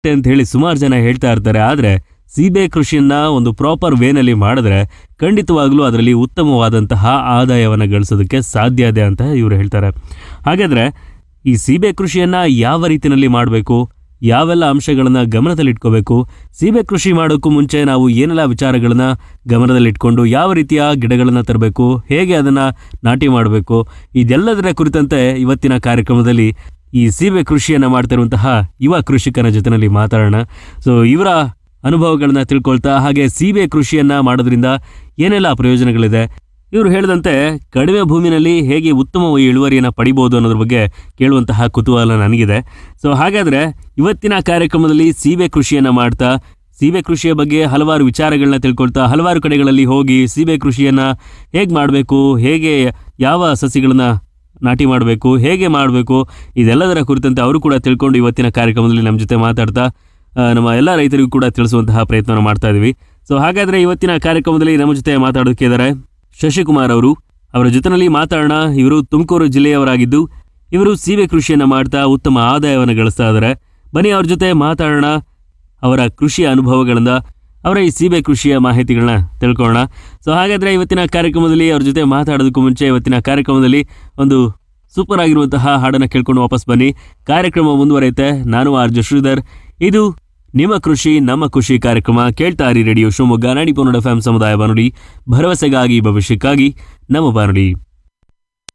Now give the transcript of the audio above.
ಅಂತ ಹೇಳಿ ಸುಮಾರು ಜನ ಹೇಳ್ತಾ ಇರ್ತಾರೆ ಆದರೆ ಸೀಬೆ ಕೃಷಿಯನ್ನ ಒಂದು ಪ್ರಾಪರ್ ವೇನಲ್ಲಿ ಮಾಡಿದ್ರೆ ಖಂಡಿತವಾಗ್ಲೂ ಅದರಲ್ಲಿ ಉತ್ತಮವಾದಂತಹ ಆದಾಯವನ್ನು ಗಳಿಸೋದಕ್ಕೆ ಸಾಧ್ಯ ಇದೆ ಅಂತ ಇವರು ಹೇಳ್ತಾರೆ ಹಾಗಾದ್ರೆ ಈ ಸೀಬೆ ಕೃಷಿಯನ್ನ ಯಾವ ರೀತಿಯಲ್ಲಿ ಮಾಡಬೇಕು ಯಾವೆಲ್ಲ ಅಂಶಗಳನ್ನ ಗಮನದಲ್ಲಿಟ್ಕೋಬೇಕು ಸೀಬೆ ಕೃಷಿ ಮಾಡೋಕ್ಕೂ ಮುಂಚೆ ನಾವು ಏನೆಲ್ಲ ವಿಚಾರಗಳನ್ನ ಗಮನದಲ್ಲಿಟ್ಕೊಂಡು ಯಾವ ರೀತಿಯ ಗಿಡಗಳನ್ನ ತರಬೇಕು ಹೇಗೆ ಅದನ್ನ ನಾಟಿ ಮಾಡಬೇಕು ಇದೆಲ್ಲದರ ಕುರಿತಂತೆ ಇವತ್ತಿನ ಕಾರ್ಯಕ್ರಮದಲ್ಲಿ ಈ ಸೀಬೆ ಕೃಷಿಯನ್ನ ಮಾಡ್ತಿರುವಂತಹ ಯುವ ಕೃಷಿಕನ ಜೊತೆನಲ್ಲಿ ಮಾತಾಡೋಣ ಸೊ ಇವರ ಅನುಭವಗಳನ್ನ ತಿಳ್ಕೊಳ್ತಾ ಹಾಗೆ ಸೀಬೆ ಕೃಷಿಯನ್ನ ಮಾಡೋದ್ರಿಂದ ಏನೆಲ್ಲ ಪ್ರಯೋಜನಗಳಿದೆ ಇವರು ಹೇಳಿದಂತೆ ಕಡಿಮೆ ಭೂಮಿನಲ್ಲಿ ಹೇಗೆ ಉತ್ತಮ ಇಳುವರಿಯನ್ನು ಪಡಿಬೋದು ಅನ್ನೋದ್ರ ಬಗ್ಗೆ ಕೇಳುವಂತಹ ಕುತೂಹಲ ನನಗಿದೆ ಸೊ ಹಾಗಾದ್ರೆ ಇವತ್ತಿನ ಕಾರ್ಯಕ್ರಮದಲ್ಲಿ ಸೀಬೆ ಕೃಷಿಯನ್ನ ಮಾಡ್ತಾ ಸೀಬೆ ಕೃಷಿಯ ಬಗ್ಗೆ ಹಲವಾರು ವಿಚಾರಗಳನ್ನ ತಿಳ್ಕೊಳ್ತಾ ಹಲವಾರು ಕಡೆಗಳಲ್ಲಿ ಹೋಗಿ ಸೀಬೆ ಕೃಷಿಯನ್ನ ಹೇಗೆ ಮಾಡಬೇಕು ಹೇಗೆ ಯಾವ ಸಸಿಗಳನ್ನ ನಾಟಿ ಮಾಡಬೇಕು ಹೇಗೆ ಮಾಡಬೇಕು ಇದೆಲ್ಲದರ ಕುರಿತಂತೆ ಅವರು ಕೂಡ ತಿಳ್ಕೊಂಡು ಇವತ್ತಿನ ಕಾರ್ಯಕ್ರಮದಲ್ಲಿ ನಮ್ಮ ಜೊತೆ ಮಾತಾಡ್ತಾ ಆ, ನಮ್ಮ ಎಲ್ಲ ರೈತರಿಗೂ ಕೂಡ ತಿಳಿಸುವಂತಹ ಪ್ರಯತ್ನವನ್ನು ಮಾಡ್ತಾ ಇದ್ದೀವಿ ಸೊ ಹಾಗಾದ್ರೆ ಇವತ್ತಿನ ಕಾರ್ಯಕ್ರಮದಲ್ಲಿ ನಮ್ಮ ಜೊತೆ ಮಾತಾಡೋದಕ್ಕೆ ಇದ್ದಾರೆ ಶಶಿಕುಮಾರ್ ಅವರು ಅವರ ಜೊತೆನಲ್ಲಿ ಮಾತಾಡೋಣ ಇವರು ತುಮಕೂರು ಜಿಲ್ಲೆಯವರಾಗಿದ್ದು ಇವರು ಸೀಬೆ ಕೃಷಿಯನ್ನ ಮಾಡ್ತಾ ಉತ್ತಮ ಆದಾಯವನ್ನು ಗಳಿಸ್ತಾ ಇದ್ದಾರೆ ಬನ್ನಿ ಅವ್ರ ಜೊತೆ ಮಾತಾಡೋಣ ಅವರ ಕೃಷಿಯ ಅನುಭವಗಳಿಂದ ಅವರ ಈ ಸೀಬೆ ಕೃಷಿಯ ಮಾಹಿತಿಗಳನ್ನ ತಿಳ್ಕೊಳ್ಳೋಣ ಸೊ ಹಾಗಾದ್ರೆ ಇವತ್ತಿನ ಕಾರ್ಯಕ್ರಮದಲ್ಲಿ ಅವ್ರ ಜೊತೆ ಮಾತಾಡೋದಕ್ಕೂ ಮುಂಚೆ ಇವತ್ತಿನ ಕಾರ್ಯಕ್ರಮದಲ್ಲಿ ಒಂದು ಸೂಪರ್ ಆಗಿರುವಂತಹ ಹಾಡನ್ನ ಕೇಳ್ಕೊಂಡು ವಾಪಸ್ ಬನ್ನಿ ಕಾರ್ಯಕ್ರಮ ಮುಂದುವರೆಯುತ್ತೆ ನಾನು ಆರ್ ಜೆ ಶ್ರೀಧರ್ ಇದು ನಿಮ್ಮ ಕೃಷಿ ನಮ್ಮ ಖುಷಿ ಕಾರ್ಯಕ್ರಮ ಕೇಳ್ತಾ ಇರಿ ರೇಡಿಯೋ ಶಿವಮೊಗ್ಗ ನಾಡಿ ಪನ್ನಡ ಎಫ್ ಸಮುದಾಯ ಬಾನುಲಿ ಭರವಸೆಗಾಗಿ ಭವಿಷ್ಯಕ್ಕಾಗಿ ನಮ್ಮ ಬಾನುಲಿ